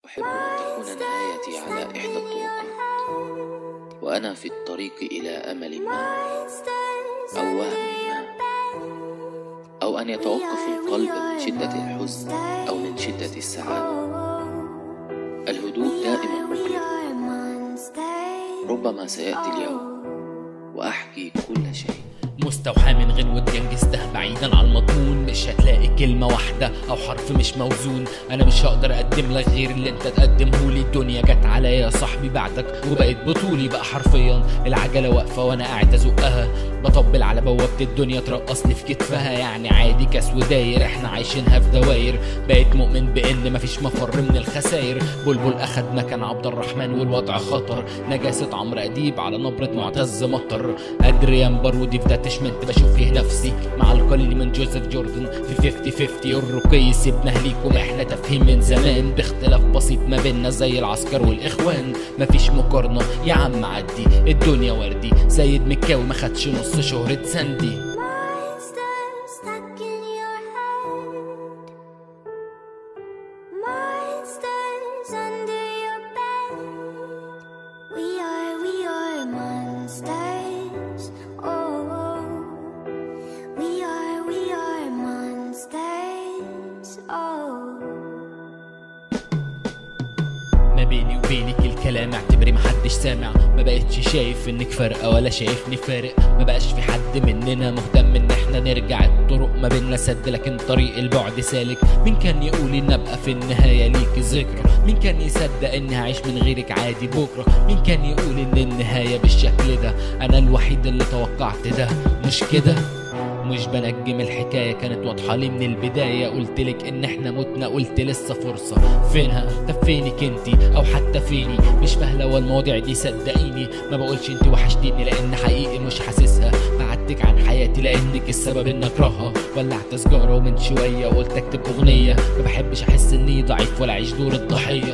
أحب أن تكون نهايتي على إحدى الطرق وأنا في الطريق إلى أمل ما أو وهم ما أو أن يتوقف القلب من شدة الحزن أو من شدة السعادة الهدوء دائما مقلق ربما سيأتي اليوم وأحكي كل شيء مستوحى من غنوة جنجسته بعيدا عن المضمون مش هتلاقي كلمة واحدة أو حرف مش موزون أنا مش هقدر أقدم لك غير اللي أنت تقدمه لي الدنيا جت عليا يا صاحبي بعدك وبقيت بطولي بقى حرفيا العجلة واقفة وأنا قاعد أزقها بطبل على بوابة الدنيا ترقصني في كتفها يعني عادي كاس وداير احنا عايشينها في دواير بقيت مؤمن بان مفيش مفر من الخساير بلبل اخد مكان عبد الرحمن والوضع خطر نجاسة عمرو اديب على نبرة معتز مطر ادريان بارودي في داتشمنت بشوف فيه نفسي مع القليل من جوزيف جوردن في 50 50 الرقي سيبنا ليكم احنا تفهيم من زمان باختلاف بسيط ما بينا زي العسكر والاخوان مفيش مقارنة يا عم عدي الدنيا وردي سيد مكاوي ما خدش نص شهرة ساندي Monsters stuck in your head. Monsters under your bed. We are, we are monsters. Oh, we are, we are monsters. Oh. ما بيني وبينك الكلام اعتبري محدش سامع ما بقتش شايف انك فارقة ولا شايفني فارق ما بقاش في حد مننا مهتم ان احنا نرجع الطرق ما بينا سد لكن طريق البعد سالك مين كان يقول ان ابقى في النهاية ليك ذكرى مين كان يصدق اني هعيش من غيرك عادي بكرة مين كان يقول ان النهاية بالشكل ده انا الوحيد اللي توقعت ده مش كده مش بنجم الحكاية كانت واضحة لي من البداية قلتلك ان احنا متنا قلت لسه فرصة فينها طب فينك انتي او حتى فيني مش فاهلة المواضيع دي صدقيني ما بقولش انتي وحشتيني لان حقيقي مش حاسسها بعدتك عن حياتي لانك السبب ان اكرهها ولعت سجارة ومن شوية قلت اكتب اغنية ما بحبش احس اني ضعيف ولا اعيش دور الضحية